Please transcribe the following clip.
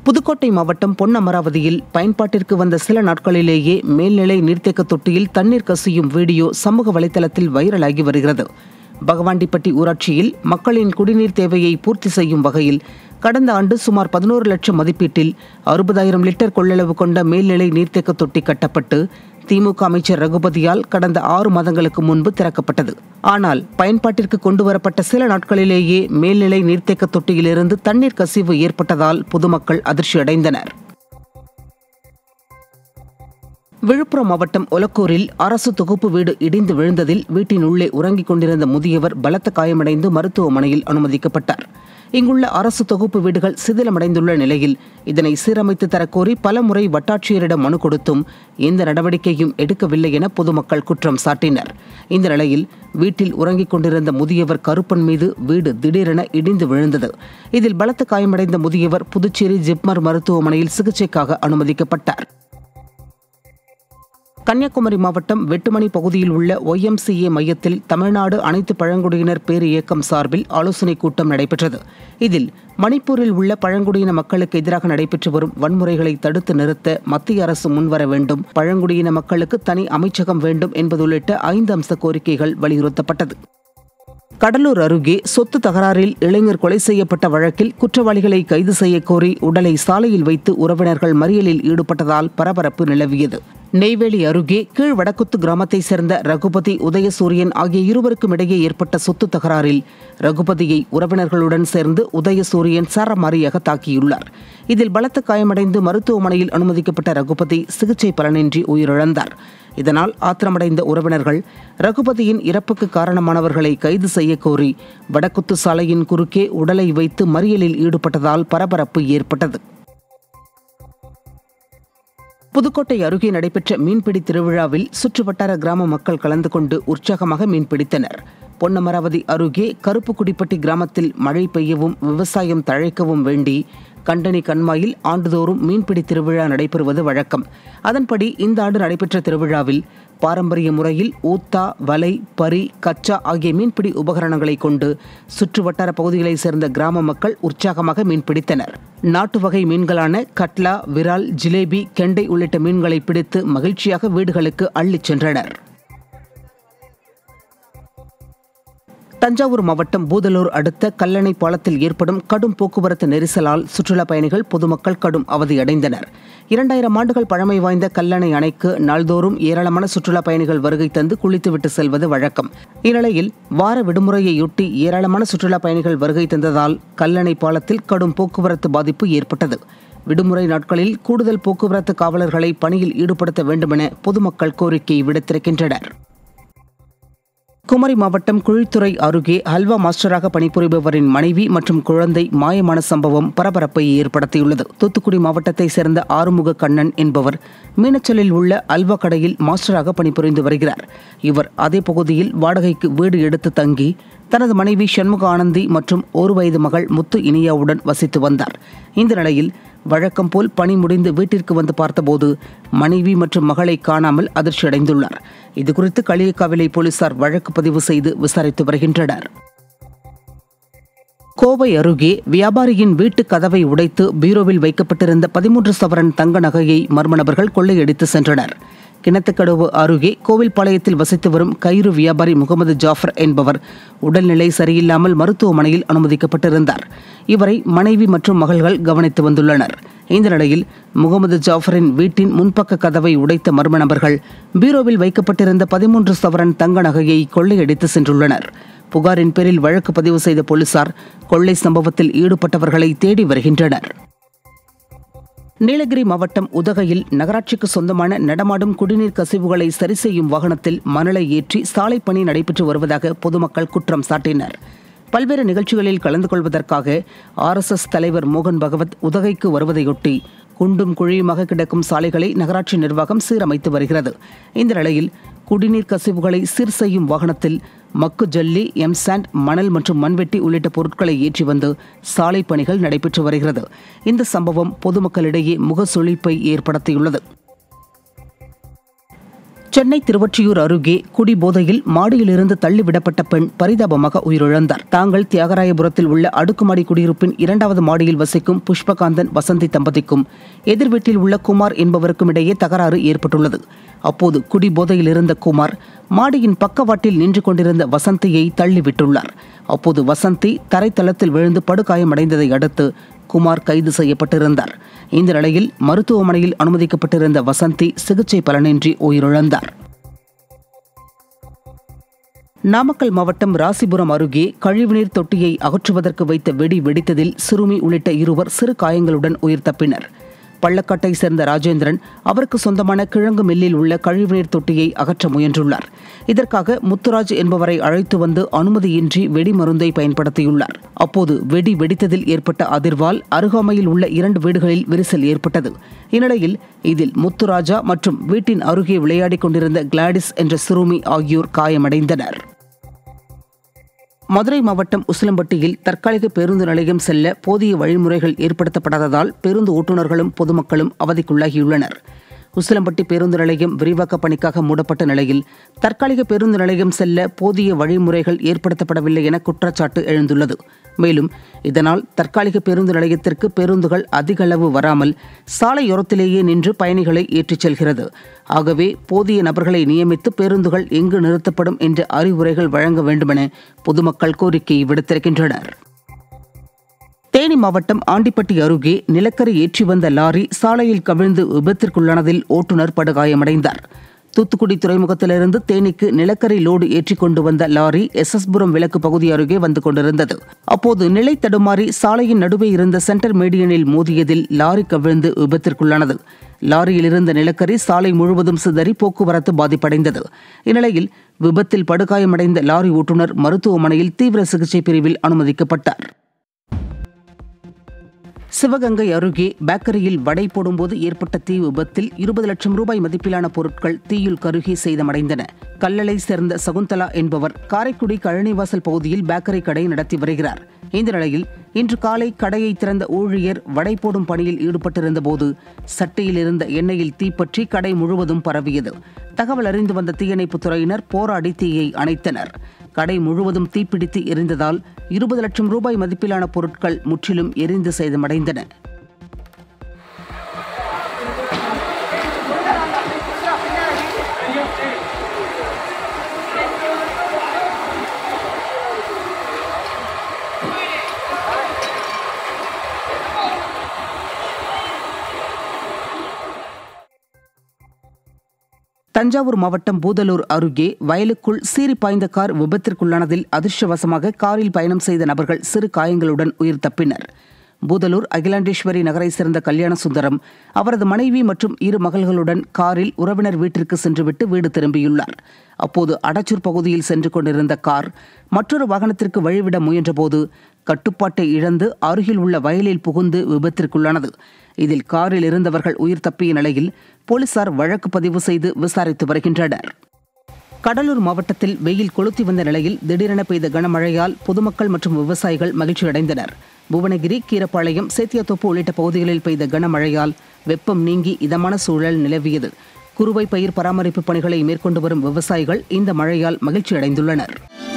புதுக்கோட்டை மாவட்டம் பொன்னமராவதியில் பயன்பாட்டிற்கு வந்த சில நாட்களிலேயே மேல்நிலை நீர்த்தேக்க தொட்டியில் தண்ணீர் கசியும் வீடியோ சமூக வலைதளத்தில் வைரலாகி வருகிறது பகவாண்டிப்பட்டி ஊராட்சியில் மக்களின் குடிநீர் தேவையை பூர்த்தி செய்யும் வகையில் கடந்த ஆண்டு சுமார் பதினோரு லட்சம் மதிப்பீட்டில் அறுபதாயிரம் லிட்டர் கொள்ளளவு கொண்ட மேல்நிலை நீர்த்தேக்க தொட்டி கட்டப்பட்டு திமுக அமைச்சர் ரகுபதியால் கடந்த ஆறு மாதங்களுக்கு முன்பு திறக்கப்பட்டது ஆனால் பயன்பாட்டிற்கு கொண்டு வரப்பட்ட சில நாட்களிலேயே மேல்நிலை நீர்த்தேக்க தொட்டியிலிருந்து தண்ணீர் கசிவு ஏற்பட்டதால் பொதுமக்கள் அதிர்ச்சியடைந்தனர் விழுப்புரம் மாவட்டம் ஒலக்கூரில் அரசு தொகுப்பு வீடு இடிந்து விழுந்ததில் வீட்டின் உள்ளே உறங்கிக் கொண்டிருந்த முதியவர் பலத்த காயமடைந்து மருத்துவமனையில் அனுமதிக்கப்பட்டார் இங்குள்ள அரசு தொகுப்பு வீடுகள் சிதிலமடைந்துள்ள நிலையில் இதனை சீரமைத்து தரக்கோரி பலமுறை வட்டாட்சியரிடம் மனு கொடுத்தும் எந்த நடவடிக்கையும் எடுக்கவில்லை என பொதுமக்கள் குற்றம் சாட்டினர் இந்த நிலையில் வீட்டில் உறங்கிக் கொண்டிருந்த முதியவர் கருப்பன் மீது வீடு திடீரென இடிந்து விழுந்தது இதில் பலத்த காயமடைந்த முதியவர் புதுச்சேரி ஜிப்மர் மருத்துவமனையில் சிகிச்சைக்காக அனுமதிக்கப்பட்டார் கன்னியாகுமரி மாவட்டம் வெட்டுமணி பகுதியில் உள்ள ஒய்எம்சிஏ மையத்தில் தமிழ்நாடு அனைத்து பழங்குடியினர் பேர் இயக்கம் சார்பில் ஆலோசனைக் கூட்டம் நடைபெற்றது இதில் மணிப்பூரில் உள்ள பழங்குடியின மக்களுக்கு எதிராக நடைபெற்று வரும் வன்முறைகளை தடுத்து நிறுத்த மத்திய அரசு முன்வர வேண்டும் பழங்குடியின மக்களுக்கு தனி அமைச்சகம் வேண்டும் என்பது உள்ளிட்ட ஐந்து அம்ச கோரிக்கைகள் வலியுறுத்தப்பட்டது கடலூர் அருகே சொத்து தகராறில் இளைஞர் கொலை செய்யப்பட்ட வழக்கில் குற்றவாளிகளை கைது செய்ய கோரி உடலை சாலையில் வைத்து உறவினர்கள் மறியலில் ஈடுபட்டதால் பரபரப்பு நிலவியது நெய்வேலி அருகே கீழ் வடக்குத்து கிராமத்தைச் சேர்ந்த ரகுபதி உதயசூரியன் ஆகிய இருவருக்கும் இடையே ஏற்பட்ட சொத்து தகராறில் ரகுபதியை உறவினர்களுடன் சேர்ந்து உதயசூரியன் சரமாரியாக தாக்கியுள்ளார் இதில் பலத்த காயமடைந்து மருத்துவமனையில் அனுமதிக்கப்பட்ட ரகுபதி சிகிச்சை பலனின்றி உயிரிழந்தார் இதனால் ஆத்திரமடைந்த உறவினர்கள் ரகுபதியின் இறப்புக்கு காரணமானவர்களை கைது செய்ய கோரி வடக்குத்து சாலையின் குறுக்கே உடலை வைத்து மறியலில் ஈடுபட்டதால் பரபரப்பு ஏற்பட்டது புதுக்கோட்டை அருகே நடைபெற்ற மீன்பிடி திருவிழாவில் சுற்றுவட்டார கிராம மக்கள் கலந்து கொண்டு உற்சாகமாக மீன்பிடித்தனர் பொன்னமராவதி அருகே கருப்புக்குடிப்பட்டி கிராமத்தில் மழை பெய்யவும் விவசாயம் தழைக்கவும் வேண்டி கண்டனி கண்மாயில் ஆண்டுதோறும் மீன்பிடி திருவிழா நடைபெறுவது வழக்கம் அதன்படி இந்த ஆண்டு நடைபெற்ற திருவிழாவில் பாரம்பரிய முறையில் ஊத்தா வலை பரி கச்சா ஆகிய மீன்பிடி உபகரணங்களை கொண்டு சுற்றுவட்டார பகுதிகளைச் சேர்ந்த கிராம மக்கள் உற்சாகமாக மீன்பிடித்தனர் நாட்டு வகை மீன்களான கட்லா விரால் ஜிலேபி கெண்டை உள்ளிட்ட மீன்களை பிடித்து மகிழ்ச்சியாக வீடுகளுக்கு அள்ளிச் சென்றனர் தஞ்சாவூர் மாவட்டம் பூதலூர் அடுத்த கல்லணை பாலத்தில் ஏற்படும் கடும் போக்குவரத்து நெரிசலால் சுற்றுலா பயணிகள் பொதுமக்கள் கடும் அவதியடைந்தனர் இரண்டாயிரம் ஆண்டுகள் பழமை வாய்ந்த கல்லணை அணைக்கு நாள்தோறும் ஏராளமான சுற்றுலா பயணிகள் வருகை தந்து குளித்துவிட்டு செல்வது வழக்கம் இந்நிலையில் வார விடுமுறையொட்டி ஏராளமான சுற்றுலா பயணிகள் வருகை தந்ததால் கல்லணை பாலத்தில் கடும் போக்குவரத்து பாதிப்பு ஏற்பட்டது விடுமுறை நாட்களில் கூடுதல் போக்குவரத்து காவலர்களை பணியில் ஈடுபடுத்த வேண்டுமென பொதுமக்கள் கோரிக்கை விடுத்திருக்கின்றனர் குமரி மாவட்டம் குழித்துறை அருகே ஹல்வா மாஸ்டராக பணிபுரிபவரின் மனைவி மற்றும் குழந்தை மாயமான சம்பவம் பரபரப்பை ஏற்படுத்தியுள்ளது தூத்துக்குடி மாவட்டத்தைச் சேர்ந்த ஆறுமுக கண்ணன் என்பவர் மீனச்சலில் உள்ள அல்வா கடையில் மாஸ்டராக பணிபுரிந்து வருகிறார் இவர் அதே பகுதியில் வாடகைக்கு வீடு எடுத்து தங்கி தனது மனைவி சண்முக ஆனந்தி மற்றும் ஒரு வயது மகள் முத்து இனியாவுடன் வசித்து வந்தார் இந்த நிலையில் வழக்கம் போல் பணி முடிந்து வீட்டிற்கு வந்து பார்த்தபோது மனைவி மற்றும் மகளை காணாமல் அதிர்ச்சியடைந்துள்ளார் இதுகுறித்து களியக்காவிலை போலீசார் வழக்கு பதிவு செய்து விசாரித்து வருகின்றனர் கோவை அருகே வியாபாரியின் வீட்டு கதவை உடைத்து பீரோவில் வைக்கப்பட்டிருந்த பதிமூன்று சவரன் தங்க நகையை மர்ம நபர்கள் கொள்ளையடித்து சென்றனர் கிணத்துக்கடவு அருகே கோவில்பாளையத்தில் வசித்து வரும் கயிறு வியாபாரி முகமது ஜாஃபர் என்பவர் உடல்நிலை சரியில்லாமல் மருத்துவமனையில் அனுமதிக்கப்பட்டிருந்தார் இவரை மனைவி மற்றும் மகள்கள் கவனித்து வந்துள்ளனர் இந்த நிலையில் முகமது ஜாஃபரின் வீட்டின் முன்பக்க கதவை உடைத்த மர்ம நபர்கள் பீரோவில் வைக்கப்பட்டிருந்த பதிமூன்று சவரன் தங்க நகையை கொள்ளையடித்து சென்றுள்ளனர் புகாரின் பேரில் வழக்கு பதிவு செய்த போலீசார் கொள்ளை சம்பவத்தில் ஈடுபட்டவர்களை தேடி வருகின்றனர் நீலகிரி மாவட்டம் உதகையில் நகராட்சிக்கு சொந்தமான நடமாடும் குடிநீர் கசிவுகளை சரி செய்யும் வாகனத்தில் மணலை ஏற்றி சாலை பணி நடைபெற்று வருவதாக பொதுமக்கள் குற்றம் சாட்டினர் பல்வேறு நிகழ்ச்சிகளில் கலந்து கொள்வதற்காக ஆர்எஸ்எஸ் தலைவர் மோகன் பகவத் உதகைக்கு வருவதையொட்டி குண்டும் குழியுமாக கிடக்கும் சாலைகளை நகராட்சி நிர்வாகம் சீரமைத்து வருகிறது இந்த நிலையில் குடிநீர் கசிவுகளை சீர் செய்யும் வாகனத்தில் மக்கு ஜல்லி எம்சாண்ட் மணல் மற்றும் மண்வெட்டி உள்ளிட்ட பொருட்களை ஏற்றி வந்து சாலை பணிகள் நடைபெற்று வருகிறது இந்த சம்பவம் பொதுமக்களிடையே முகசுளிப்பை ஏற்படுத்தியுள்ளது சென்னை திருவொற்றியூர் அருகே குடிபோதையில் மாடியிலிருந்து தள்ளிவிடப்பட்ட பெண் பரிதாபமாக உயிரிழந்தார் தாங்கள் தியாகராயபுரத்தில் உள்ள அடுக்குமாடி குடியிருப்பின் இரண்டாவது மாடியில் வசிக்கும் புஷ்பகாந்தன் வசந்தி தம்பதிக்கும் எதிர் வீட்டில் உள்ள குமார் என்பவருக்கும் இடையே தகராறு ஏற்பட்டுள்ளது அப்போது குடிபோதையில் இருந்த குமார் மாடியின் பக்கவாட்டில் நின்று கொண்டிருந்த வசந்தியை தள்ளிவிட்டுள்ளார் அப்போது வசந்தி தரைத்தளத்தில் விழுந்து படுகாயமடைந்ததை அடுத்து குமார் கைது செய்யப்பட்டிருந்தார் இந்த நிலையில் மருத்துவமனையில் அனுமதிக்கப்பட்டிருந்த வசந்தி சிகிச்சை பலனின்றி உயிரிழந்தார் நாமக்கல் மாவட்டம் ராசிபுரம் அருகே கழிவுநீர் தொட்டியை அகற்றுவதற்கு வைத்த வெடி வெடித்ததில் சிறுமி உள்ளிட்ட இருவர் சிறு காயங்களுடன் உயிர் தப்பினர் பள்ளக்காட்டை சேர்ந்த ராஜேந்திரன் அவருக்கு சொந்தமான கிழங்கு மில்லில் உள்ள கழிவுநீர் தொட்டியை அகற்ற முயன்றுள்ளார் இதற்காக முத்துராஜ் என்பவரை அழைத்து வந்து அனுமதியின்றி வெடிமருந்தை பயன்படுத்தியுள்ளார் அப்போது வெடி வெடித்ததில் ஏற்பட்ட அதிர்வால் அருகாமையில் உள்ள இரண்டு வீடுகளில் விரிசல் ஏற்பட்டது இந்நிலையில் இதில் முத்துராஜா மற்றும் வீட்டின் அருகே விளையாடிக் கொண்டிருந்த கிளாடிஸ் என்ற சிறுமி ஆகியோர் காயமடைந்தனர் மதுரை மாவட்டம் உசிலம்பட்டியில் தற்காலிக பேருந்து நிலையம் செல்ல போதிய வழிமுறைகள் ஏற்படுத்தப்படாததால் பேருந்து ஓட்டுநர்களும் பொதுமக்களும் அவதிக்குள்ளாகியுள்ளனர் உசிலம்பட்டி பேருந்து நிலையம் விரிவாக்கப் பணிக்காக மூடப்பட்ட நிலையில் தற்காலிக பேருந்து நிலையம் செல்ல போதிய வழிமுறைகள் ஏற்படுத்தப்படவில்லை என குற்றச்சாட்டு எழுந்துள்ளது மேலும் இதனால் தற்காலிக பேருந்து நிலையத்திற்கு பேருந்துகள் அதிக அளவு வராமல் சாலையோரத்திலேயே நின்று பயணிகளை ஏற்றிச் செல்கிறது ஆகவே போதிய நபர்களை நியமித்து பேருந்துகள் எங்கு நிறுத்தப்படும் என்ற அறிவுரைகள் வழங்க வேண்டுமென பொதுமக்கள் கோரிக்கை விடுத்திருக்கின்றனர் தேனி மாவட்டம் ஆண்டிப்பட்டி அருகே நிலக்கரி ஏற்றி வந்த லாரி சாலையில் கவிழ்ந்து விபத்திற்குள்ளானதில் ஓட்டுநர் படுகாயமடைந்தார் தூத்துக்குடி துறைமுகத்திலிருந்து தேனிக்கு நிலக்கரி லோடு ஏற்றிக் கொண்டு வந்த லாரி எஸ்எஸ்புரம் விலக்கு பகுதி அருகே வந்து கொண்டிருந்தது அப்போது நிலை தடுமாறி சாலையின் நடுவே இருந்த சென்டர் மீடியனில் மோதியதில் லாரி கவிழ்ந்து விபத்திற்குள்ளானது லாரியில் இருந்த நிலக்கரி சாலை முழுவதும் சிதறி போக்குவரத்து பாதிப்படைந்தது இந்நிலையில் விபத்தில் படுகாயமடைந்த லாரி ஓட்டுநர் மருத்துவமனையில் தீவிர சிகிச்சை பிரிவில் அனுமதிக்கப்பட்டார் சிவகங்கை அருகே பேக்கரியில் வடை போடும்போது ஏற்பட்ட தீ விபத்தில் இருபது லட்சம் ரூபாய் மதிப்பிலான பொருட்கள் தீயில் கருகி சேதமடைந்தன கல்லளை சேர்ந்த சகுந்தலா என்பவர் காரைக்குடி கழனிவாசல் பகுதியில் பேக்கரி கடை நடத்தி வருகிறார் இந்த நிலையில் இன்று காலை கடையை திறந்த ஊழியர் வடை போடும் பணியில் ஈடுபட்டிருந்த போது சட்டியில் இருந்த எண்ணெயில் தீப்பற்றி கடை முழுவதும் பரவியது தகவல் அறிந்து வந்த தீயணைப்புத் துறையினர் போராடி தீயை அணைத்தனர் கடை முழுவதும் தீப்பிடித்து எரிந்ததால் இருபது லட்சம் ரூபாய் மதிப்பிலான பொருட்கள் முற்றிலும் எரிந்து சேதமடைந்தன தஞ்சாவூர் மாவட்டம் பூதலூர் அருகே வயலுக்குள் சீறி பாய்ந்த கார் விபத்திற்குள்ளானதில் அதிர்ஷ்டவசமாக காரில் பயணம் செய்த நபர்கள் சிறு காயங்களுடன் உயிர் தப்பினர் பூதலூர் அகிலாண்டேஸ்வரி நகரை சேர்ந்த கல்யாண சுந்தரம் அவரது மனைவி மற்றும் இரு மகள்களுடன் காரில் உறவினர் வீட்டிற்கு சென்றுவிட்டு வீடு திரும்பியுள்ளார் அப்போது அடச்சூர் பகுதியில் சென்று கொண்டிருந்த கார் மற்றொரு வாகனத்திற்கு வழிவிட முயன்றபோது கட்டுப்பாட்டை இழந்து அருகில் உள்ள வயலில் புகுந்து விபத்திற்குள்ளானது இதில் காரில் இருந்தவர்கள் உயிர் தப்பிய நிலையில் போலீசார் வழக்கு பதிவு செய்து விசாரித்து வருகின்றனர் கடலூர் மாவட்டத்தில் வெயில் கொளுத்தி வந்த நிலையில் திடீரென பெய்த கனமழையால் பொதுமக்கள் மற்றும் விவசாயிகள் மகிழ்ச்சியடைந்தனர் புவனகிரி கீரப்பாளையம் சேத்தியாத்தோப்பு உள்ளிட்ட பகுதிகளில் பெய்த கனமழையால் வெப்பம் நீங்கி இதமான சூழல் நிலவியது குறுவை பயிர் பராமரிப்பு பணிகளை மேற்கொண்டு வரும் விவசாயிகள் இந்த மழையால் மகிழ்ச்சியடைந்துள்ளனர்